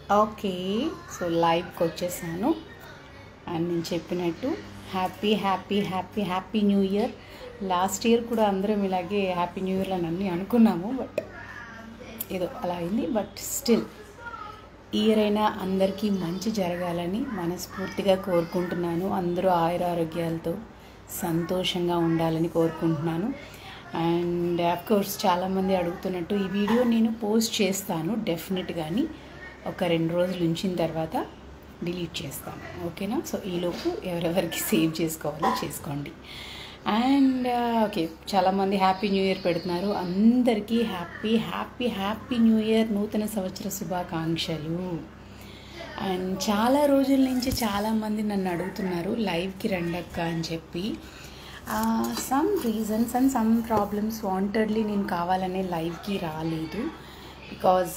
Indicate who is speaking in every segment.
Speaker 1: Okay so లైవ్కి వచ్చేసాను and నేను చెప్పినట్టు happy happy happy happy new year last year కూడా అందరం ఇలాగే హ్యాపీ న్యూ ఇయర్ అని అన్నీ అనుకున్నాము బట్ ఏదో అలా అయింది బట్ స్టిల్ ఇయర్ అయినా అందరికీ మంచి జరగాలని మనస్ఫూర్తిగా కోరుకుంటున్నాను అందరూ ఆయుర ఆరోగ్యాలతో సంతోషంగా ఉండాలని కోరుకుంటున్నాను అండ్ కోర్స్ చాలామంది అడుగుతున్నట్టు ఈ వీడియో నేను పోస్ట్ చేస్తాను డెఫినెట్గాని ఒక రెండు రోజులు ఉంచిన తర్వాత డిలీట్ చేస్తాను ఓకేనా సో ఈలోపు ఎవరెవరికి సేవ్ చేసుకోవాలో చేసుకోండి అండ్ ఓకే చాలామంది హ్యాపీ న్యూ ఇయర్ పెడుతున్నారు అందరికీ happy happy happy new year నూతన సంవత్సర శుభాకాంక్షలు అండ్ చాలా రోజుల నుంచి చాలామంది నన్ను అడుగుతున్నారు లైవ్కి రండక్క అని చెప్పి some reasons and some problems wantedly నేను కావాలనే లైవ్కి రాలేదు బికాజ్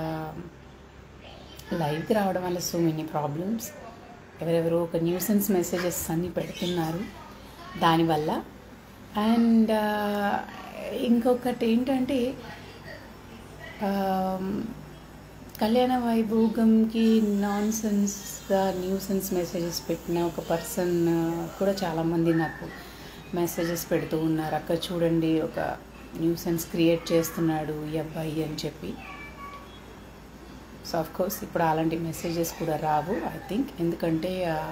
Speaker 1: లైవ్కి రావడం వల్ల సో మెనీ ప్రాబ్లమ్స్ ఎవరెవరో ఒక న్యూసెన్స్ మెసేజెస్ అన్నీ పెడుతున్నారు దానివల్ల అండ్ ఇంకొకటి ఏంటంటే కళ్యాణ వైభోగంకి నాన్ సెన్స్గా న్యూసెన్స్ మెసేజెస్ పెట్టిన ఒక పర్సన్ కూడా చాలామంది నాకు మెసేజెస్ పెడుతూ ఉన్నారు అక్క చూడండి ఒక న్యూసెన్స్ క్రియేట్ చేస్తున్నాడు ఈ అబ్బాయి అని చెప్పి సో ఆఫ్ కోర్స్ ఇప్పుడు అలాంటి మెసేజెస్ కూడా రావు ఐ థింక్ ఎందుకంటే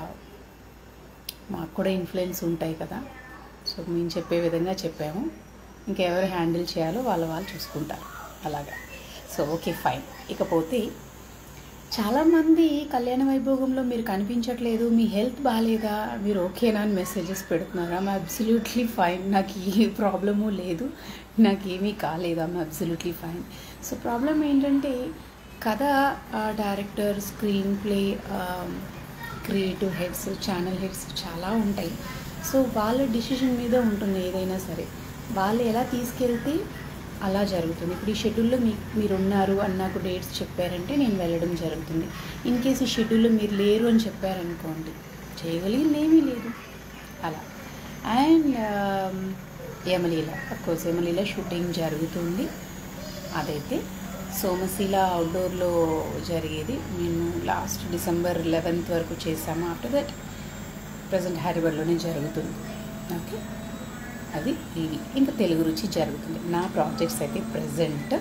Speaker 1: మాకు కూడా ఇన్ఫ్లుయెన్స్ ఉంటాయి కదా సో మేము చెప్పే విధంగా చెప్పాము ఇంకెవరు హ్యాండిల్ చేయాలో వాళ్ళ వాళ్ళు చూసుకుంటారు అలాగా సో ఓకే ఫైన్ ఇకపోతే చాలామంది కళ్యాణ వైభోగంలో మీరు కనిపించట్లేదు మీ హెల్త్ బాగాలేదా మీరు ఓకేనా అని మెసేజెస్ పెడుతున్నారు ఐమ్ అబ్సల్యూట్లీ ఫైన్ నాకు ఏ ప్రాబ్లము లేదు నాకు ఏమీ కాలేదు I'm absolutely fine so problem ఏంటంటే కథ director screen play creative heads channel heads చాలా ఉంటాయి సో వాళ్ళ డిసిషన్ మీద ఉంటుంది ఏదైనా సరే వాళ్ళు ఎలా తీసుకెళ్తే అలా జరుగుతుంది ఇప్పుడు ఈ షెడ్యూల్లో మీ మీరు ఉన్నారు అని నాకు డేట్స్ చెప్పారంటే నేను వెళ్ళడం జరుగుతుంది ఇన్ కేస్ ఈ షెడ్యూల్లో మీరు లేరు అని చెప్పారనుకోండి చేయగలిగింది ఏమీ లేదు అలా and Yamaleela of course Yamaleela shooting జరుగుతుంది అదైతే సోమశీల అవుట్డోర్లో జరిగేది మేము లాస్ట్ డిసెంబర్ లెవెన్త్ వరకు చేసాము ఆఫ్టర్ దట్ ప్రజెంట్ హైదరాబాద్లోనే జరుగుతుంది ఓకే అది ఇది ఇంకా తెలుగు రుచి జరుగుతుంది నా ప్రాజెక్ట్స్ అయితే ప్రజెంట్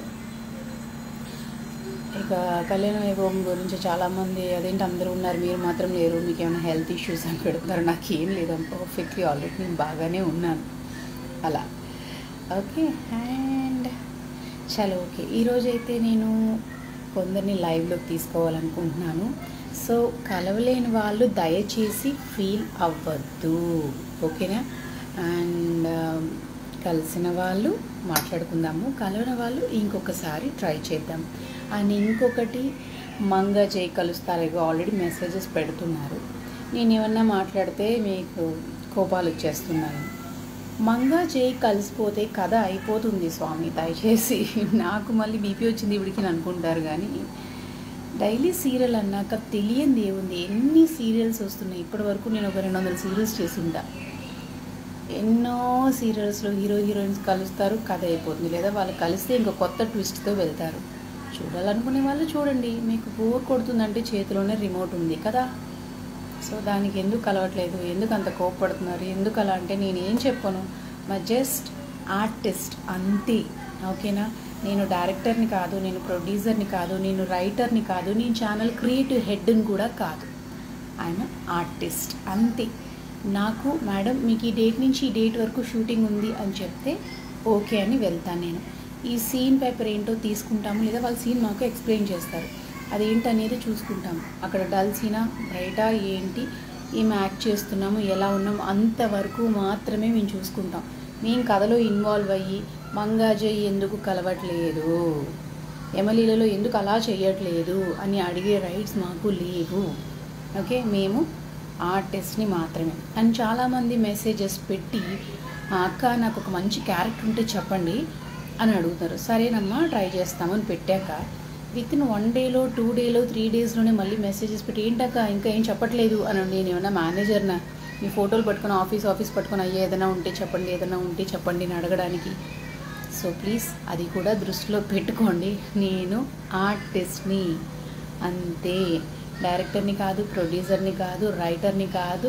Speaker 1: ఇక కళ్యాణ వైభవం గురించి చాలామంది అదేంటి అందరూ ఉన్నారు మీరు మాత్రం లేరు మీకు ఏమైనా హెల్త్ ఇష్యూస్ అని పెడుతున్నారు నాకు ఏం లేదు పర్ఫెక్ట్లీ ఆల్రెడీ నేను బాగానే ఉన్నాను అలా ఓకే అండ్ చలో ఓకే ఈరోజు అయితే నేను కొందరిని లైవ్లోకి తీసుకోవాలనుకుంటున్నాను సో కలవలేని వాళ్ళు దయచేసి ఫీల్ అవ్వద్దు ఓకేనా అండ్ కలిసిన వాళ్ళు మాట్లాడుకుందాము కలవని వాళ్ళు ఇంకొకసారి ట్రై చేద్దాం అండ్ ఇంకొకటి మంగ చేయి కలుస్తారు ఆల్రెడీ మెసేజెస్ పెడుతున్నారు నేను ఏమన్నా మాట్లాడితే మీకు కోపాలు వచ్చేస్తున్నాయి మంగా చేయి కలిసిపోతే కథ అయిపోతుంది స్వామి దయచేసి నాకు మళ్ళీ బీపీ వచ్చింది ఇవిడికి అనుకుంటారు కానీ డైలీ సీరియల్ అన్నాక తెలియంది ఏముంది ఎన్ని సీరియల్స్ వస్తున్నాయి ఇప్పటి వరకు నేను ఒక రెండు వందల సీరియల్స్ చేసిందా ఎన్నో సీరియల్స్లో హీరో హీరోయిన్స్ కలుస్తారు కథ అయిపోతుంది లేదా వాళ్ళు కలిస్తే ఇంకో కొత్త ట్విస్ట్తో వెళ్తారు చూడాలనుకునే వాళ్ళు చూడండి మీకు బోర్ కొడుతుందంటే చేతిలోనే రిమోట్ ఉంది కదా సో దానికి ఎందుకు కలవట్లేదు ఎందుకు అంత కోప్పడుతున్నారు ఎందుకు అలా అంటే నేను ఏం చెప్పను మా జస్ట్ ఆర్టిస్ట్ అంతే ఓకేనా నేను డైరెక్టర్ని కాదు నేను ప్రొడ్యూసర్ని కాదు నేను రైటర్ని కాదు నేను ఛానల్ క్రియేటివ్ హెడ్ని కూడా కాదు ఆయన ఆర్టిస్ట్ అంతే నాకు మేడం మీకు ఈ డేట్ నుంచి ఈ డేట్ వరకు షూటింగ్ ఉంది అని చెప్తే ఓకే అని వెళ్తాను నేను ఈ సీన్ పేపర్ ఏంటో తీసుకుంటాము లేదా వాళ్ళ సీన్ మాకు ఎక్స్ప్లెయిన్ చేస్తారు అదేంటనేది చూసుకుంటాం అక్కడ డల్ సీనా బ్రైటా ఏంటి ఏమి యాక్ట్ చేస్తున్నాము ఎలా ఉన్నాము అంతవరకు మాత్రమే మేము చూసుకుంటాం మేము కథలో ఇన్వాల్వ్ అయ్యి మంగాజయ్ ఎందుకు కలవట్లేదు ఎమలీలలో ఎందుకు అలా చేయట్లేదు అని అడిగే రైట్స్ మాకు లేవు ఓకే మేము ఆర్టిస్ట్ని మాత్రమే అండ్ చాలామంది మెసేజెస్ పెట్టి అక్క నాకు ఒక మంచి క్యారెక్టర్ ఉంటే చెప్పండి అని అడుగుతారు సరేనమ్మా ట్రై చేస్తామని పెట్టాక విత్ ఇన్ వన్ డేలో టూ డేలో త్రీ డేస్లోనే మళ్ళీ మెసేజెస్ పెట్టి ఏంటక్క ఇంకా ఏం చెప్పట్లేదు అని నేను ఏమన్నా మేనేజర్నా మీ ఫోటోలు పట్టుకొని ఆఫీస్ ఆఫీస్ పట్టుకొని అయ్యే ఏదైనా ఉంటే చెప్పండి ఏదైనా ఉంటే చెప్పండి అని అడగడానికి సో ప్లీజ్ అది కూడా దృష్టిలో పెట్టుకోండి నేను ఆర్టిస్ట్ని అంతే డైరెక్టర్ని కాదు ప్రొడ్యూసర్ని కాదు రైటర్ని కాదు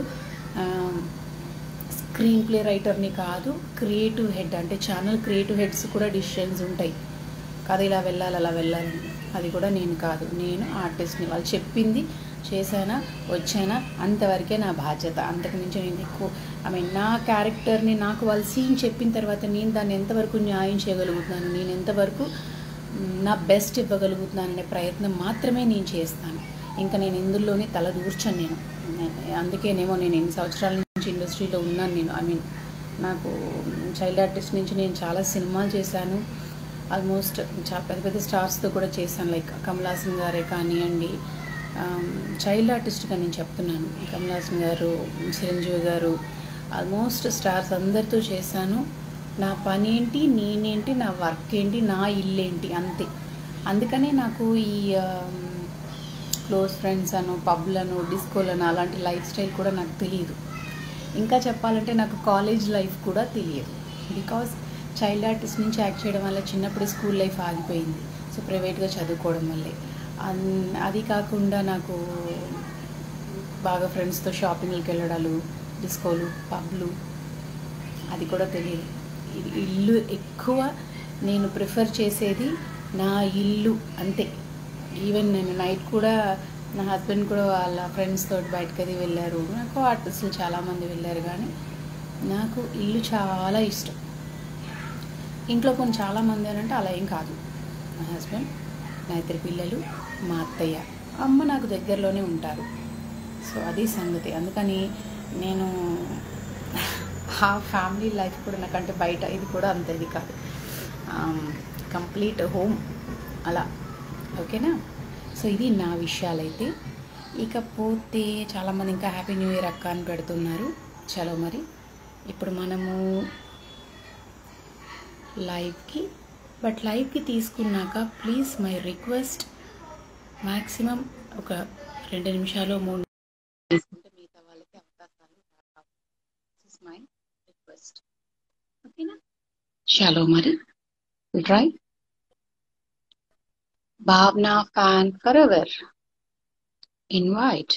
Speaker 1: స్క్రీన్ ప్లే రైటర్ని కాదు క్రియేటివ్ హెడ్ అంటే ఛానల్ క్రియేటివ్ హెడ్స్ కూడా డిసిషన్స్ ఉంటాయి కథ ఇలా వెళ్ళాలి అలా వెళ్ళాలని అది కూడా నేను కాదు నేను ఆర్టిస్ట్ని వాళ్ళు చెప్పింది చేశానా వచ్చానా అంతవరకే నా బాధ్యత అంతకుమించి నేను ఎక్కువ ఐ మీన్ నా క్యారెక్టర్ని నాకు వాళ్ళు సీన్ చెప్పిన తర్వాత నేను దాన్ని ఎంతవరకు న్యాయం చేయగలుగుతున్నాను నేను ఎంతవరకు మ్, నా బెస్ట్ ఇవ్వగలుగుతున్నాననే ప్రయత్నం మాత్రమే నేను చేస్తాను ఇంకా నేను ఇందులోనే తల దూర్చను నేను నే- అందుకేనేమో నేను ఎన్ని సంవత్సరాల నుంచి ఇండస్ట్రీలో ఉన్నాను నేను ఐ మీన్ నాకు చైల్డ్ ఆర్టిస్ట్ నుంచి నేను చాలా సినిమాలు చేశాను ఆల్మోస్ట్ చాలా పెద్ద పెద్ద స్టార్స్తో కూడా చేశాను లైక్ కమల్ హాసన్ గారే కానివ్వండి చైల్డ్ ఆర్టిస్ట్గా నేను చెప్తున్నాను కమల్ హాసన్ గారు చిరంజీవి గారు ఆల్మోస్ట్ స్టార్స్ అందరితో చేశాను నా పని ఏంటి నేనేంటి నా వర్క్ ఏంటి నా ఇల్లు ఏంటి అంతే అందుకనే నాకు ఈ క్లోజ్ ఫ్రెండ్స్ అను పబ్లను డిస్కోలను అలాంటి లైఫ్ స్టైల్ కూడా నాకు తెలియదు ఇంకా చెప్పాలంటే నాకు కాలేజ్ లైఫ్ కూడా తెలియదు బికాస్ చైల్డ్ ఆర్టిస్ట్ నుంచి యాక్ట్ చేయడం వల్ల చిన్నప్పుడే స్కూల్ లైఫ్ ఆగిపోయింది సో ప్రైవేట్గా చదువుకోవడం వల్లే అన్- అది కాకుండా నాకు బాగా ఫ్రెండ్స్తో షాపింగ్లకు వెళ్ళడాలు డిస్కోలు పబ్లు అది కూడా తెలియదు ఇ- ఇల్లు ఎక్కువ నేను ప్రిఫర్ చేసేది నా ఇల్లు అంతే ఈవెన్ నేను నైట్ కూడా నా హస్బెండ్ కూడా వాళ్ళ ఫ్రెండ్స్ తోటి బయటకు అది వెళ్ళారు నాకు ఆర్టిస్టులు చాలామంది వెళ్ళారు కానీ నాకు ఇల్లు చాలా ఇష్టం ఇంట్లో కొన్ని చాలామంది అని అంటే అలా ఏం కాదు నా హస్బెండ్ నా ఇద్దరు పిల్లలు మా అత్తయ్య అమ్మ నాకు దగ్గరలోనే ఉంటారు సో అది సంగతి అందుకని నేను ఆ ఫ్యామిలీ లైఫ్ కూడా నాకంటే బయట ఇది కూడా అంత ఇది కాదు కంప్లీట్ హోమ్ అలా ఓకేనా సో ఇది నా విషయాలైతే ఇకపోతే చాలామంది ఇంకా హ్యాపీ న్యూ ఇయర్ అక్క అని పెడుతున్నారు చలో మరి ఇప్పుడు మనము లైవ్కి బట్ లైవ్కి తీసుకున్నాక ప్లీజ్ మై రిక్వెస్ట్ మ్యాక్సిమం ఒక రెండు నిమిషాలు మూడు తీసుకుంటే మిగతా వాళ్ళకి అవకాశాలు రావు దిస్ మై రిక్వెస్ట్ ఓకేనా చలో మరి try Bhavana fan forever invite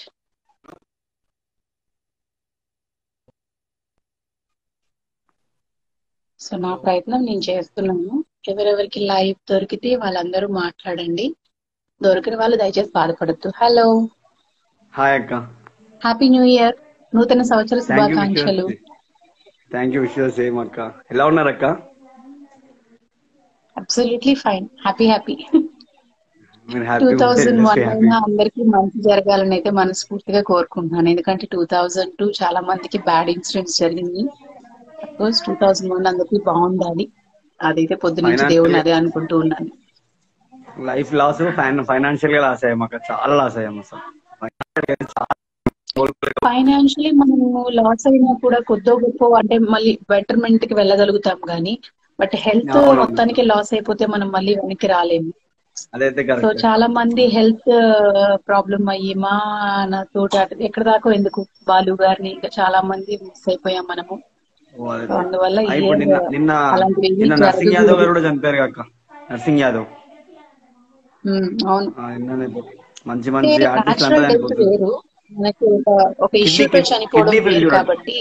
Speaker 1: so నా ప్రయత్నం నేను చేస్తున్నాను ఎవరెవరికి లైవ్ దొరికితే వాళ్ళందరూ మాట్లాడండి దొరికిన వాళ్ళు దయచేసి బాధపడద్దు హలో
Speaker 2: హాయ్ అక్క
Speaker 1: హ్యాపీ న్యూ ఇయర్ నూతన సంవత్సర
Speaker 2: థ్యాంక్ యూ
Speaker 1: శుభాకాంక్షలు
Speaker 2: థ్యాంక్ యూ విష్ సేమ్ అక్క ఎలా ఉన్నారు అక్క
Speaker 1: అబ్సల్యూట్లీ ఫైన్ హ్యాపీ హ్యాపీ
Speaker 2: మీరు
Speaker 1: too
Speaker 2: happy
Speaker 1: thousand one
Speaker 2: happy
Speaker 1: అయినా అందరికి మంచి జరగాలని అయితే మనస్ఫూర్తిగా కోరుకుంటున్నాను ఎందుకంటే టూ థౌజండ్ టూ చాలా మందికి బ్యాడ్ ఇన్సిడెంట్స్ జరిగింది కోర్స్ టూ థౌజండ్ వన్ అందరికి బాగుండాలి అదైతే పొద్దు నుంచి
Speaker 2: Financially-
Speaker 1: దేవుడిని అదే అనుకుంటూ ఉన్నాను
Speaker 2: లైఫ్ లాస్ ఫైనాన్షియల్ గా లాస్ అయ్యాం అక్క చాలా లాస్ అయ్యాం అసలు Financial గా చాలా కోల్పోయాం.
Speaker 1: ఫైనాన్షియలీ మనము లాస్ అయినా కూడా కొద్దో గొప్ప అంటే మళ్ళీ బెటర్మెంట్ కి వెళ్ళగలుగుతాం కానీ బట్ హెల్త్
Speaker 2: అవును.
Speaker 1: మొత్తానికి లాస్ అయిపోతే మనం మళ్ళీ వెనక్కి రాలేము
Speaker 2: అదైతే
Speaker 1: సో
Speaker 2: కరెక్ట్
Speaker 1: చాలా మంది హెల్త్ ప్రాబ్లం అయ్యి మా నా తోటి అటు ఎక్కడ దాకా ఎందుకు బాలు గారిని ఇంకా చాలా మంది మిస్ అయిపోయాం మనము సో అందువల్ల ఈ
Speaker 2: ఇప్పుడు నిన్న
Speaker 1: year
Speaker 2: నిన్న
Speaker 1: అలాంటివి ఏమీ
Speaker 2: నిన్న నర్సింగ్
Speaker 1: జరగకూడదు.
Speaker 2: యాదవ్ గారు కూడా చనిపోయారు అక్క నర్సింగ్ యాదవ్
Speaker 1: ఉమ్, అవును
Speaker 2: ఆ, నిన్ననే మంచి మంచి ఆర్టిస్ట్
Speaker 1: న్యాచురల్
Speaker 2: అంతా
Speaker 1: డెత్
Speaker 2: చనిపోతుంది
Speaker 1: వేరు మనకి ఒక ఒక ఇష్యూతో
Speaker 2: kidney
Speaker 1: చనిపోవడం
Speaker 2: failure
Speaker 1: వేరు
Speaker 2: చూడండి.
Speaker 1: కాబట్టి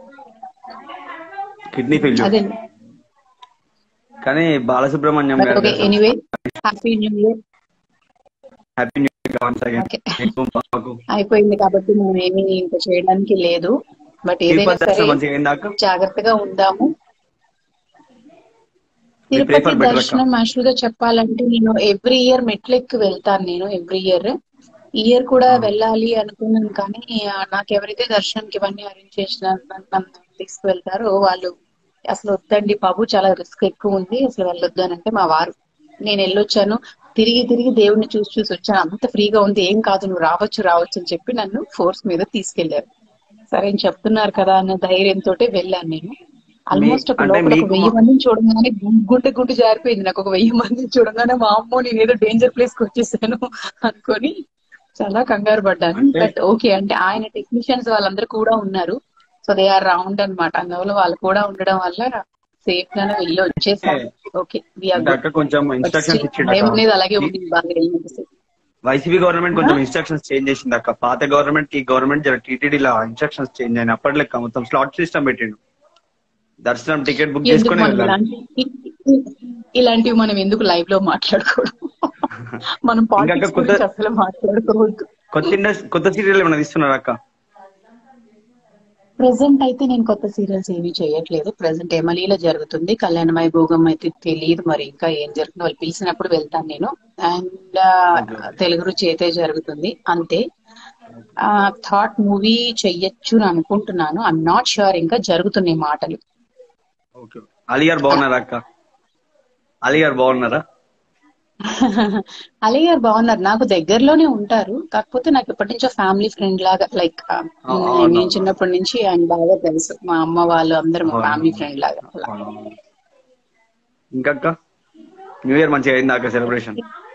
Speaker 2: కిడ్నీ ఫెయిల్యూర్
Speaker 1: అదే
Speaker 2: కానీ Balasubrahmanyam
Speaker 1: but
Speaker 2: garu
Speaker 1: okay anyway happy new year
Speaker 2: happy new year once again
Speaker 1: Okay.
Speaker 2: మీకు బాబుకు
Speaker 1: అయిపోయింది కాబట్టి మనం ఏమీ ఇంకా చేయడానికి లేదు బట్ ఏదైనా
Speaker 2: తిరుపతి
Speaker 1: సరే
Speaker 2: దర్శనం మంచిగా అయిందా అక్క
Speaker 1: జాగ్రత్తగా ఉందాము
Speaker 2: We pray
Speaker 1: Tirupati
Speaker 2: for better
Speaker 1: దర్శనం యాక్చువల్ గా చెప్పాలంటే నేను ఎవ్రీ ఇయర్ మెట్లెక్కి వెళ్తాను నేను ఎవ్రీ ఇయర్ ఈ ఇయర్ కూడా వెళ్ళాలి అనుకున్నాను కానీ ఆ, నాకు ఎవరైతే దర్శనంకి ఇవన్నీ అరేంజ్ చేసిన నన్ను తీసుకువెళ్తారో వాళ్ళు అసలు వద్దండి బాబు చాలా రిస్క్ ఎక్కువ ఉంది అసలు వెళ్ళొద్దు అని అంటే మా వారు నేను వెళ్ళొచ్చాను తిరిగి తిరిగి దేవుడిని చూసి చూసి వచ్చాను అంత ఫ్రీగా ఉంది ఏం కాదు నువ్వు రావచ్చు రావచ్చు అని చెప్పి నన్ను ఫోర్స్ మీద తీసుకెళ్లారు సరే అని చెప్తున్నారు కదా అన్న ధైర్యంతో వెళ్ళాను నేను ఆల్మోస్ట్ ఒక
Speaker 2: అంటే
Speaker 1: లోపల ఒక
Speaker 2: మీకు
Speaker 1: వెయ్యి
Speaker 2: మా-
Speaker 1: మందిని చూడగానే గు- గుండె గుండె జారిపోయింది నాకు ఒక వెయ్యి మందిని చూడగానే మా అమ్మో నేను ఏదో డేంజర్ ప్లేస్ కి వచ్చేసాను అనుకొని చాలా కంగారు పడ్డాను
Speaker 2: అంటే-
Speaker 1: బట్ ఓకే అంటే ఆయన టెక్నీషియన్స్ వాళ్ళందరూ కూడా ఉన్నారు సో దే ఆర్ రౌండ్ అన్నమాట అందువల్ల వాళ్ళు కూడా ఉండడం వల్ల సేఫ్ గానే వెళ్ళి వచ్చేసాను ఓకే
Speaker 2: అంటే అక్క కొంచెం ఇన్స్ట్రక్షన్స్ ఇచ్చిండు
Speaker 1: భయం
Speaker 2: అక్క.
Speaker 1: అనేది అలాగే ఉంది బాగా వెళ్ళినంతసేపు
Speaker 2: వైసీపీ గవర్నమెంట్ కొంచెం ఇన్స్ట్రక్షన్స్ చేంజ్ చేసింది అక్క పాత గవర్నమెంట్ కి గవర్నమెంట్ జర టీటీడీ లా ఇన్స్ట్రక్షన్స్ చేంజ్ అయిన అప్పట్లో మొత్తం స్లాట్ సిస్టమ్ పెట్టిండు దర్శనం టికెట్ బుక్
Speaker 1: ఎందుకు
Speaker 2: చేసుకుని
Speaker 1: మనం
Speaker 2: వెళ్ళాలి
Speaker 1: ఇలాంటి ఇలాంటివి మనం ఎందుకు లైవ్ లో మాట్లాడుకోవడం మనం
Speaker 2: ఇంకా
Speaker 1: పాలిటిక్స్
Speaker 2: కొత్త-
Speaker 1: గురించి అసలు మాట్లాడుకోవద్దు
Speaker 2: కొత్త ఇండస్ట్రీ కొత్త సీరియల్ ఏమైనా తీస్తున్నారు అక్క
Speaker 1: ప్రెసెంట్ అయితే నేను కొత్త సీరియల్స్ ఏమీ చేయట్లేదు ప్రెసెంట్ ఎమలీలో జరుగుతుంది కళ్యాణ వైభోగం అయితే తెలియదు మరి ఇంకా ఏం జరుగుతుందో వాళ్ళు పిలిచినప్పుడు వెళ్తాను నేను అండ్ తెలుగు రుచి అయితే జరుగుతుంది అంతే థాట్ మూవీ చెయ్యొచ్చు అని అనుకుంటున్నాను ఐఎమ్ నాట్ షూర్ ఇంకా జరుగుతున్నాయి మాటలు
Speaker 2: ఓకే అలీ గారు బాగున్నారా అక్క అలీ గారు బాగున్నారా
Speaker 1: అలీ గారు బాగున్నారు నాకు దగ్గరలోనే ఉంటారు కాకపోతే నాకు ఎప్పటి నుంచో ఫ్యామిలీ ఫ్రెండ్ లాగా లైక్
Speaker 2: అవును.
Speaker 1: నేను చిన్నప్పటి నుంచి ఆయన బాగా తెలుసు మా అమ్మ వాళ్ళు అందరూ మా
Speaker 2: అవును.
Speaker 1: ఫ్యామిలీ ఫ్రెండ్ లాగా అలా.
Speaker 2: ఇంకా అక్క న్యూ ఇయర్ మంచిగా అయింది అక్క సెలబ్రేషన్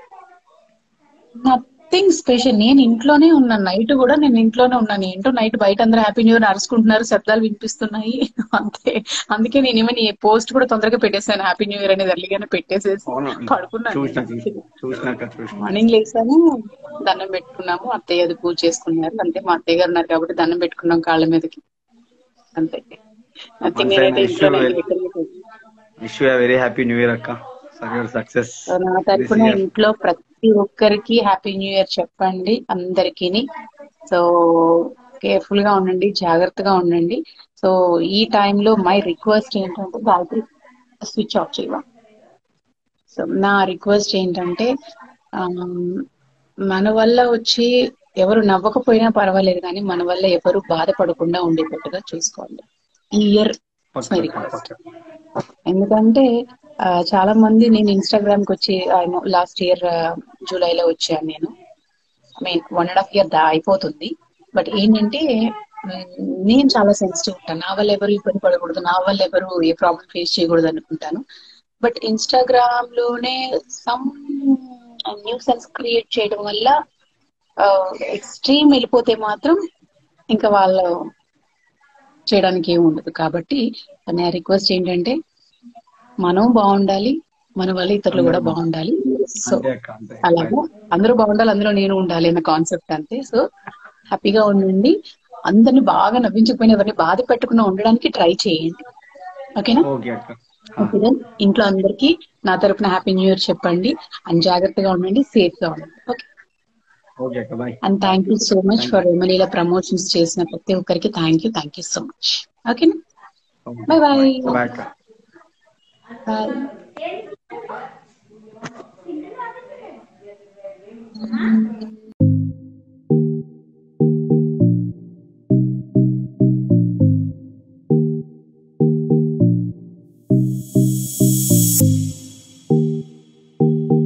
Speaker 1: నథింగ్ స్పెషల్ నేను ఇంట్లోనే ఉన్నాను నైట్ కూడా నేను ఇంట్లోనే ఉన్నాను ఏంటో నైట్ బయట అందరూ హ్యాపీ న్యూ ఇయర్ అరుచుకుంటున్నారు శబ్దాలు వినిపిస్తున్నాయి అంతే అందుకే నేను ఏమని పోస్ట్ కూడా తొందరగా పెట్టేసాను హ్యాపీ న్యూ ఇయర్ అనేది ఎర్లీగానే పెట్టేసేసి
Speaker 2: అవును
Speaker 1: పడుకున్నాను
Speaker 2: చూసిన చూసిన చూసినాక చూసిన
Speaker 1: మార్నింగ్ లేసాము దండం పెట్టుకున్నాము అత్తయ్య అది పూజ చేసుకున్నారు అంతే మా అత్తయ్య గారు ఉన్నారు కాబట్టి దండం పెట్టుకున్నాం కాళ్ళ మీదకి అంతే నథింగ్
Speaker 2: Once
Speaker 1: నేనైతే
Speaker 2: I wish you
Speaker 1: ఇంట్లోనే
Speaker 2: well.
Speaker 1: ఎక్కడికి పోను.
Speaker 2: Wish you very happy new year అక్క సక్సెస్
Speaker 1: సో నా తరఫున ఇంట్లో ప్రతి ఒక్కరికి హ్యాపీ న్యూ ఇయర్ చెప్పండి అందరికి సో కేర్ఫుల్ గా ఉండండి జాగ్రత్తగా ఉండండి సో ఈ టైంలో మై రిక్వెస్ట్ ఏంటంటే గాయత్రి స్విచ్ ఆఫ్ చేయవా సో నా రిక్వెస్ట్ ఏంటంటే ఆమ్, మన వల్ల వచ్చి ఎవరు నవ్వకపోయినా పర్వాలేదు కానీ మన వల్ల ఎవరు బాధపడకుండా ఉండేటట్టుగా చూసుకోండి ఈ ఇయర్ మై రిక్వెస్ట్ ఎందుకంటే ఆ, చాలా మంది నేను ఇన్స్టాగ్రామ్ కి వచ్చి లాస్ట్ ఇయర్ జూలైలో వచ్చాను నేను I mean one and half year దా అయిపోతుంది బట్ ఏంటంటే మ్, నేను చాలా సెన్సిటివ్ ఉంటాను నా వల్ల ఎవరు ఇబ్బంది పడకూడదు నా వల్ల ఎవరు ఏ ప్రాబ్లం ఫేస్ చేయకూడదు అనుకుంటాను బట్ ఇన్స్టాగ్రామ్ లోనే సమ్ న్యూసెన్స్ క్రియేట్ చేయడం వల్ల ఎక్స్ట్రీమ్ వెళ్ళిపోతే మాత్రం ఇంకా వాళ్ళు చేయడానికి ఏమి ఉండదు కాబట్టి నా రిక్వెస్ట్ ఏంటంటే మనం బాగుండాలి మన వల్ల ఇతరులు కూడా బాగుండాలి సో
Speaker 2: అంతే అక్క అంతే
Speaker 1: అలాగా అందరూ బాగుండాలి అందులో నేను ఉండాలి అన్న కాన్సెప్ట్ అంతే సో హ్యాపీగా ఉండండి అందరిని బాగా నవ్వించకపోయినా ఎవరిని బాధ పెట్టకుండా ఉండడానికి ట్రై చేయండి ఓకేనా
Speaker 2: ఓకే అక్క
Speaker 1: ఓకే then ఇంట్లో అందరికీ నా తరపున హ్యాపీ న్యూ ఇయర్ చెప్పండి అండ్ జాగ్రత్తగా ఉండండి సేఫ్ గా ఉండండి ఓకే
Speaker 2: ఓకే అక్క bye
Speaker 1: and thank you so much for ఎమ్మెల్యేల ప్రమోషన్స్ చేసిన ప్రతి ఒక్కరికి thank you thank you so much ఓకేనా Bye bye.
Speaker 2: బాయ్ అక్క
Speaker 1: బాయ్